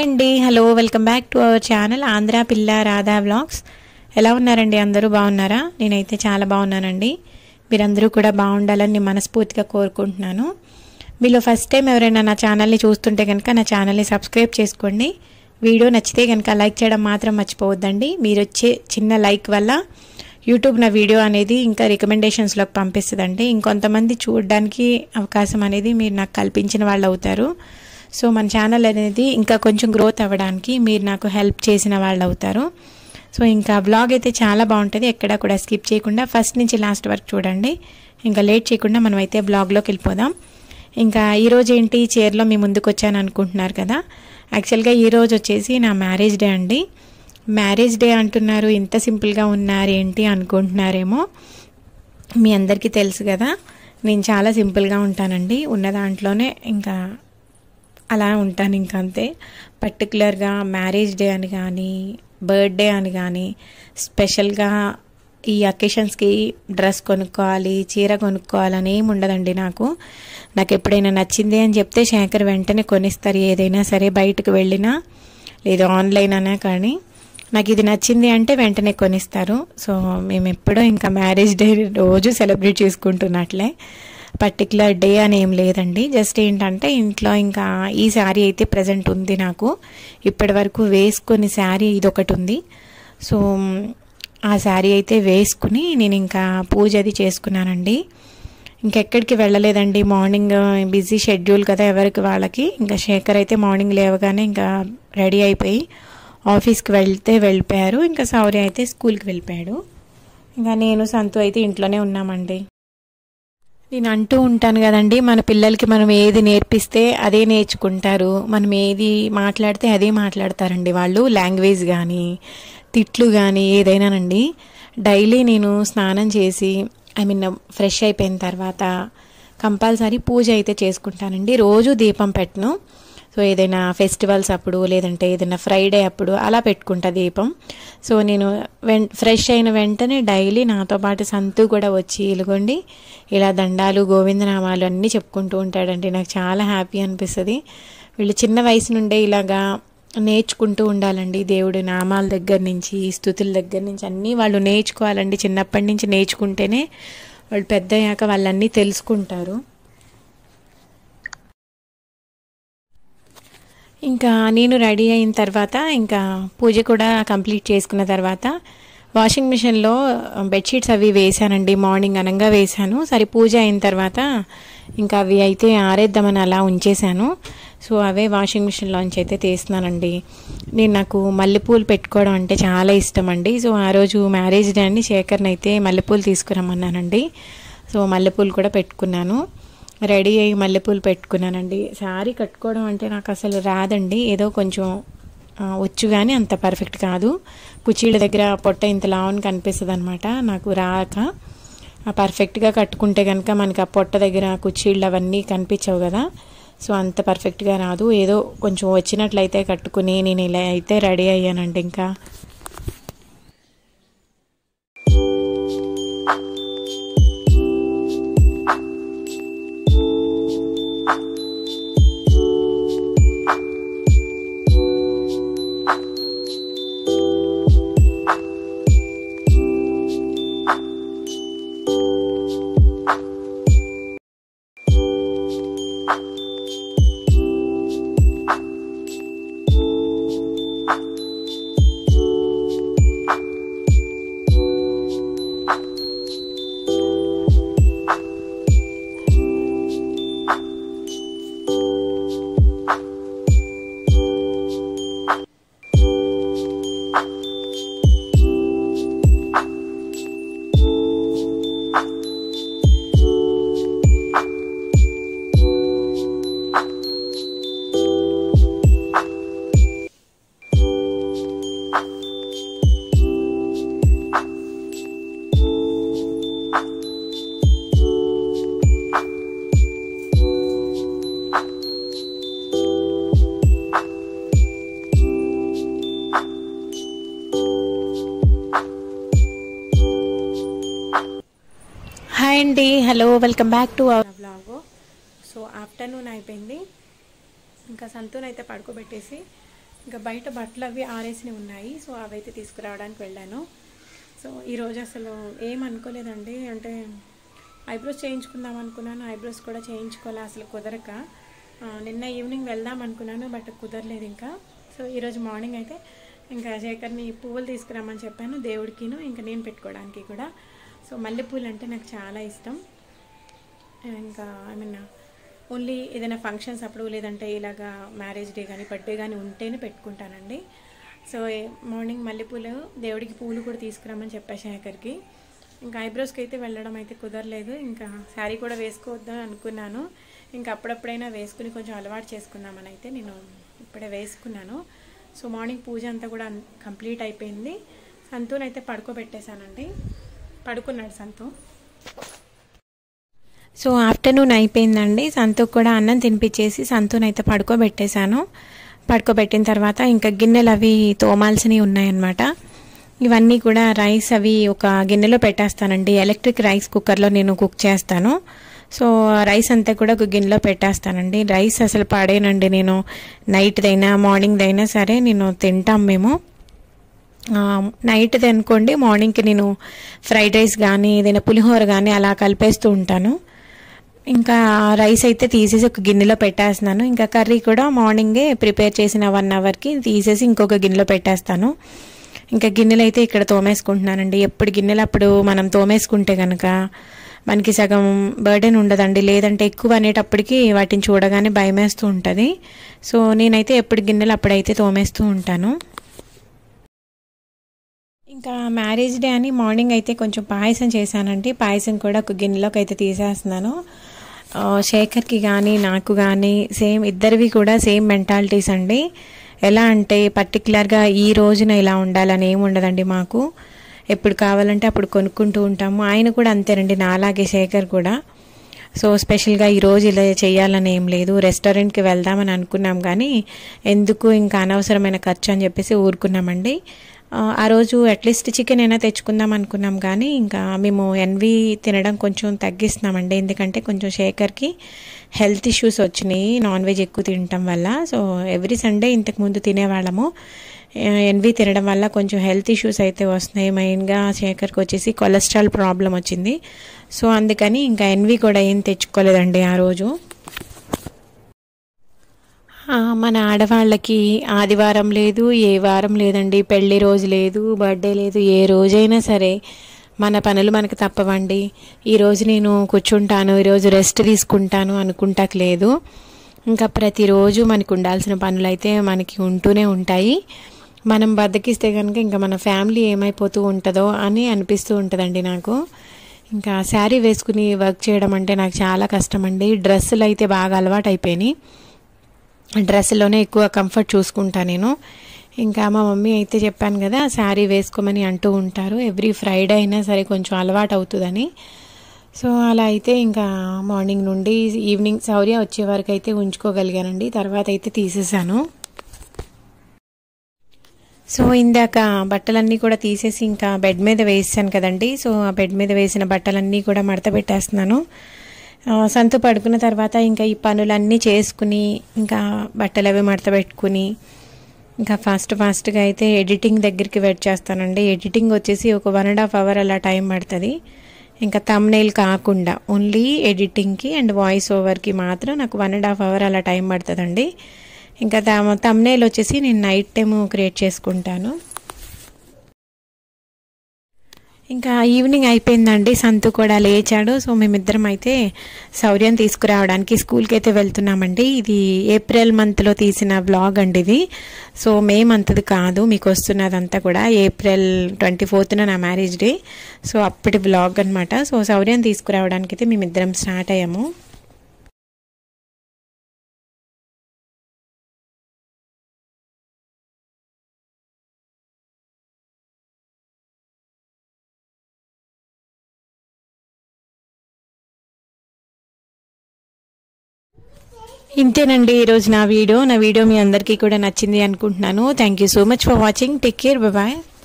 అండి hello welcome back to our channel Andhra పిల్ల Radha vlogs ఎలా ఉన్నారండి అందరూ బాగున్నారా నేనైతే చాలా బాగున్నానండి మీరందరూ కూడా బాగుండాలని నేను మనస్ఫూర్తిగా కోరుకుంటున్నాను మీలో ఫస్ట్ టైం ఎవరైనా నా ఛానల్ని చూస్తుంటే కనుక నా ఛానల్ని సబ్స్క్రైబ్ చేసుకోండి వీడియో నచ్చితే కనుక లైక్ చేయడం మాత్రం మర్చిపోవద్దండి మీరు వచ్చే చిన్న లైక్ వల్ల యూట్యూబ్ నా వీడియో అనేది ఇంకా రికమెండేషన్స్లోకి పంపిస్తుందండి ఇంకొంతమంది చూడడానికి అవకాశం అనేది మీరు నాకు కల్పించిన వాళ్ళు అవుతారు సో మన ఛానల్ అనేది ఇంకా కొంచెం గ్రోత్ అవ్వడానికి మీరు నాకు హెల్ప్ చేసిన వాళ్ళు అవుతారు సో ఇంకా బ్లాగ్ అయితే చాలా బాగుంటుంది ఎక్కడ కూడా స్కిప్ చేయకుండా ఫస్ట్ నుంచి లాస్ట్ వరకు చూడండి ఇంకా లేట్ చేయకుండా మనం అయితే బ్లాగ్లోకి వెళ్ళిపోదాం ఇంకా ఈరోజు ఏంటి చీరలో మీ ముందుకు వచ్చాను అనుకుంటున్నారు కదా యాక్చువల్గా ఈరోజు వచ్చేసి నా మ్యారేజ్ డే అండి మ్యారేజ్ డే అంటున్నారు ఇంత సింపుల్గా ఉన్నారు ఏంటి అనుకుంటున్నారేమో మీ అందరికీ తెలుసు కదా నేను చాలా సింపుల్గా ఉంటానండి ఉన్న దాంట్లోనే ఇంకా అలా ఉంటాను ఇంకా అంతే పర్టికులర్గా మ్యారేజ్ డే అని కానీ బర్త్డే అని కానీ స్పెషల్గా ఈ అకేషన్స్కి డ్రెస్ కొనుక్కోవాలి చీర కొనుక్కోవాలని ఏమి ఉండదండి నాకు నాకు ఎప్పుడైనా నచ్చింది అని చెప్తే శేఖర్ వెంటనే కొనిస్తారు ఏదైనా సరే బయటకు వెళ్ళినా లేదు ఆన్లైన్ అనే కానీ నాకు ఇది నచ్చింది అంటే వెంటనే కొనిస్తారు సో మేము ఎప్పుడూ ఇంకా మ్యారేజ్ డే రోజు సెలబ్రేట్ చేసుకుంటున్నట్లే పర్టికులర్ డే అని ఏం లేదండి జస్ట్ ఏంటంటే ఇంట్లో ఇంకా ఈ శారీ అయితే ప్రజెంట్ ఉంది నాకు ఇప్పటి వరకు వేసుకొని శారీ ఇది ఒకటి ఉంది సో ఆ శారీ అయితే వేసుకుని నేను ఇంకా పూజ అది చేసుకున్నానండి ఇంకెక్కడికి వెళ్ళలేదండి మార్నింగ్ బిజీ షెడ్యూల్ కదా ఎవరికి వాళ్ళకి ఇంకా శేఖర్ అయితే మార్నింగ్ లేవగానే ఇంకా రెడీ అయిపోయి ఆఫీస్కి వెళ్తే వెళ్ళిపోయారు ఇంకా సౌర్య అయితే స్కూల్కి వెళ్ళిపోయాడు ఇంకా నేను సంతు అయితే ఇంట్లోనే ఉన్నామండి నేను అంటూ ఉంటాను కదండి మన పిల్లలకి మనం ఏది నేర్పిస్తే అదే నేర్చుకుంటారు మనం ఏది మాట్లాడితే అదే మాట్లాడతారండి వాళ్ళు లాంగ్వేజ్ కానీ తిట్లు కానీ ఏదైనానండి డైలీ నేను స్నానం చేసి ఐ మీన్ ఫ్రెష్ అయిపోయిన తర్వాత కంపల్సరీ పూజ అయితే చేసుకుంటానండి రోజు దీపం పెట్టను సో ఏదైనా ఫెస్టివల్స్ అప్పుడు లేదంటే ఏదైనా ఫ్రైడే అప్పుడు అలా పెట్టుకుంటా దీపం సో నేను వెన్ ఫ్రెష్ అయిన వెంటనే డైలీ నాతో పాటు సంతు కూడా వచ్చి ఇలుగొండి ఇలా దండాలు గోవిందనామాలు అన్నీ చెప్పుకుంటూ ఉంటాడండి నాకు చాలా హ్యాపీ అనిపిస్తుంది వీళ్ళు చిన్న వయసు నుండే ఇలాగా నేర్చుకుంటూ ఉండాలండి దేవుడి నామాల దగ్గర నుంచి స్థుతుల దగ్గర నుంచి అన్నీ వాళ్ళు నేర్చుకోవాలండి చిన్నప్పటి నుంచి నేర్చుకుంటేనే వాళ్ళు పెద్ద అయ్యాక వాళ్ళన్నీ తెలుసుకుంటారు ఇంకా నేను రెడీ అయిన తర్వాత ఇంకా పూజ కూడా కంప్లీట్ చేసుకున్న తర్వాత వాషింగ్ మిషన్లో బెడ్షీట్స్ అవి వేసానండి మార్నింగ్ అనంగా వేశాను సరే పూజ అయిన తర్వాత ఇంకా అవి అయితే ఆరేద్దామని అలా ఉంచేశాను సో అవే వాషింగ్ మిషన్లోంచి అయితే తీస్తున్నానండి నేను నాకు మల్లెపూలు పెట్టుకోవడం అంటే చాలా ఇష్టం అండి సో ఆ రోజు మ్యారేజ్ డే అని శేఖర్ని అయితే మల్లెపూలు తీసుకురమ్మన్నానండి సో మల్లెపూలు కూడా పెట్టుకున్నాను రెడీ అయ్యి మల్లెపూలు పెట్టుకున్నానండి శారీ కట్టుకోవడం అంటే నాకు అసలు రాదండి ఏదో కొంచెం వచ్చు కానీ అంత పర్ఫెక్ట్ కాదు కుచీళ్ళ దగ్గర పొట్ట ఇంత లావని కనిపిస్తుంది అనమాట నాకు రాక పర్ఫెక్ట్గా కట్టుకుంటే కనుక మనకి ఆ పొట్ట దగ్గర కుచీళ్ళు అవన్నీ కనిపించవు కదా సో అంత పర్ఫెక్ట్గా రాదు ఏదో కొంచెం వచ్చినట్లయితే కట్టుకుని నేను ఇలా అయితే రెడీ అయ్యానండి ఇంకా హాయ్ అండి hello welcome back to our blog so afternoon అయిపోయింది ఇంకా సంతూన్ అయితే పడుకోబెట్టేసి ఇంకా బయట బట్టలు అవి ఆరేసినవి ఉన్నాయి సో అవైతే తీసుకురావడానికి వెళ్ళాను సో ఈరోజు అసలు ఏం అనుకోలేదండి అంటే ఐబ్రోస్ చేయించుకుందాం అనుకున్నాను ఐబ్రోస్ కూడా చేయించుకోలే అసలు కుదరక ఆ, నిన్న ఈవినింగ్ వెళ్దాం అనుకున్నాను బట్ కుదరలేదు ఇంకా సో ఈరోజు మార్నింగ్ అయితే ఇంకా శేఖర్ని పువ్వులు తీసుకురామని చెప్పాను దేవుడికిను ఇంకా నేను పెట్టుకోవడానికి కూడా సో మల్లెపూలు అంటే నాకు చాలా ఇష్టం ఇంకా ఐ మీన్ ఓన్లీ ఏదైనా ఫంక్షన్స్ అప్పుడు లేదంటే ఇలాగా మ్యారేజ్ డే కానీ బర్త్డే కానీ ఉంటేనే పెట్టుకుంటానండి సో ఏ- మార్నింగ్ మల్లెపూలు దేవుడికి పూలు కూడా తీసుకురామని చెప్పా శేఖర్కి ఇంకా ఐబ్రోస్కి అయితే వెళ్ళడం అయితే కుదరలేదు ఇంకా శారీ కూడా వేసుకోవద్దని అనుకున్నాను ఇంకా అప్పుడప్పుడైనా వేసుకుని కొంచెం అలవాటు చేసుకుందామని అయితే నేను ఇప్పుడే వేసుకున్నాను సో మార్నింగ్ పూజ అంతా కూడా కంప్లీట్ అయిపోయింది సంతూన్ అయితే పడుకోబెట్టేశానండి పడుకున్నాడు సంతూ సో ఆఫ్టర్నూన్ అయిపోయిందండి సంతూక్ కూడా అన్నం తినిపించేసి సంతూన్ అయితే పడుకోబెట్టేశాను పడుకోబెట్టిన తర్వాత ఇంకా గిన్నెలు అవి తోమాల్సినవి ఉన్నాయన్నమాట ఇవన్నీ కూడా రైస్ అవి ఒక గిన్నెలో పెట్టేస్తానండి ఎలక్ట్రిక్ రైస్ కుక్కర్లో నేను కుక్ చేస్తాను సో రైస్ అంతా కూడా ఒక గిన్నెలో పెట్టేస్తానండి రైస్ అసలు పడేనండి నేను నైట్దైనా మార్నింగ్దైనా సరే నేను తింటాం మేము ఆ, నైట్ది అనుకోండి మార్నింగ్కి నేను ఫ్రైడ్ రైస్ కానీ ఏదైనా పులిహోర కానీ అలా కలిపేస్తూ ఉంటాను ఇంకా రైస్ అయితే తీసేసి ఒక గిన్నెలో పెట్టేస్తున్నాను ఇంకా కర్రీ కూడా మార్నింగే ప్రిపేర్ చేసిన వన్ అవర్కి తీసేసి ఇంకొక గిన్నెలో పెట్టేస్తాను ఇంకా గిన్నెలు అయితే ఇక్కడ తోమేసుకుంటున్నానండి ఎప్పుడు గిన్నెలు అప్పుడు మనం తోమేసుకుంటే కనుక మనకి సగం బర్డెన్ ఉండదండి లేదంటే ఎక్కువ అనేటప్పటికి వాటిని చూడగానే భయమేస్తూ ఉంటుంది సో నేనైతే ఎప్పుడు గిన్నెలు అప్పుడైతే తోమేస్తూ ఉంటాను ఇంకా మ్యారేజ్ డే అని మార్నింగ్ అయితే కొంచెం పాయసం చేశానండి పాయసం కూడా ఒక గిన్నెలోకి అయితే తీసేస్తున్నాను ఆ, శేఖర్కి కానీ నాకు కానీ సేమ్ ఇద్దరివి కూడా సేమ్ మెంటాలిటీస్ అండి ఎలా అంటే పర్టికులర్గా ఈ రోజున ఇలా ఉండాలని ఏమి ఉండదండి మాకు ఎప్పుడు కావాలంటే అప్పుడు కొనుక్కుంటూ ఉంటాము ఆయన కూడా అంతేనండి నాలాగే శేఖర్ కూడా సో స్పెషల్గా ఈరోజు ఇలా చేయాలని ఏం లేదు రెస్టారెంట్కి వెళ్దామని అనుకున్నాం కానీ ఎందుకు ఇంకా అనవసరమైన ఖర్చు అని చెప్పేసి ఊరుకున్నామండి ఆ, ఆ రోజు అట్లీస్ట్ చికెన్ అయినా తెచ్చుకుందాం అనుకున్నాం కానీ ఇంకా మేము ఎన్వి తినడం కొంచెం తగ్గిస్తున్నామండి ఎందుకంటే కొంచెం శేఖర్కి హెల్త్ ఇష్యూస్ వచ్చినాయి నాన్ వెజ్ ఎక్కువ తినటం వల్ల సో ఎవ్రీ సండే ఇంతకు ముందు తినేవాళ్ళము ఎన్వి తినడం వల్ల కొంచెం హెల్త్ ఇష్యూస్ అయితే వస్తున్నాయి మెయిన్గా శేఖర్కి వచ్చేసి కొలెస్ట్రాల్ ప్రాబ్లం వచ్చింది సో అందుకని ఇంకా ఎన్వి కూడా ఏం తెచ్చుకోలేదండి ఆ రోజు ఆ, మన ఆడవాళ్ళకి ఆదివారం లేదు ఏ వారం లేదండి పెళ్లి రోజు లేదు బర్త్డే లేదు ఏ రోజైనా సరే మన పనులు మనకు తప్పవండి ఈరోజు నేను కూర్చుంటాను ఈరోజు రెస్ట్ తీసుకుంటాను అనుకుంటాక లేదు ఇంకా ప్రతిరోజు మనకు ఉండాల్సిన పనులు అయితే మనకి ఉంటూనే ఉంటాయి మనం బద్దకిస్తే కనుక ఇంకా మన ఫ్యామిలీ ఏమైపోతూ ఉంటుందో అని అనిపిస్తూ ఉంటుందండి నాకు ఇంకా శారీ వేసుకుని వర్క్ చేయడం అంటే నాకు చాలా కష్టం అండి డ్రెస్సులు అయితే బాగా అలవాటు అయిపోయినాయి డ్రెస్లోనే ఎక్కువ కంఫర్ట్ చూసుకుంటా నేను ఇంకా మా మమ్మీ అయితే చెప్పాను కదా శారీ వేసుకోమని అంటూ ఉంటారు ఎవ్రీ ఫ్రైడే అయినా సరే కొంచెం అలవాటు అవుతుందని సో అలా అయితే ఇంకా మార్నింగ్ నుండి ఈవినింగ్ సౌర్య వచ్చే వరకు అయితే ఉంచుకోగలిగానండి తర్వాత అయితే తీసేసాను సో ఇందాక బట్టలన్నీ కూడా తీసేసి ఇంకా బెడ్ మీద వేసాను కదండి సో ఆ బెడ్ మీద వేసిన బట్టలన్నీ కూడా మడత పెట్టేస్తున్నాను ఆ, సంతు పడుకున్న తర్వాత ఇంకా ఈ పనులన్నీ చేసుకుని ఇంకా బట్టలు అవి మడత పెట్టుకుని ఇంకా ఫాస్ట్ ఫాస్ట్గా అయితే ఎడిటింగ్ దగ్గరికి వెయిట్ చేస్తానండి ఎడిటింగ్ వచ్చేసి ఒక వన్ అండ్ హాఫ్ అవర్ అలా టైం పడుతుంది ఇంకా తమ్నైల్ కాకుండా ఓన్లీ ఎడిటింగ్కి అండ్ వాయిస్ ఓవర్కి మాత్రం నాకు వన్ అండ్ హాఫ్ అవర్ అలా టైం పడుతుందండి ఇంకా తమ్నైల్ వచ్చేసి నేను నైట్ టైం క్రియేట్ చేసుకుంటాను ఇంకా ఈవినింగ్ అయిపోయిందండి సంతు కూడా లేచాడు సో మేమిద్దరం అయితే శౌర్యం తీసుకురావడానికి స్కూల్కి అయితే వెళ్తున్నామండి ఇది ఏప్రిల్ మంత్లో తీసిన వ్లాగ్ అండి ఇది సో మే మంత్ది కాదు మీకు వస్తున్నదంతా కూడా ఏప్రిల్ ట్వంటీ ఫోర్త్న నా మ్యారేజ్ డే సో అప్పటి వ్లాగ్ అనమాట సో శౌర్యం తీసుకురావడానికి అయితే మేమిద్దరం స్టార్ట్ అయ్యాము ఇంతేనండి ఈరోజు నా వీడియో నా వీడియో మీ అందరికీ కూడా నచ్చింది అనుకుంటున్నాను thank you so much for watching take care bye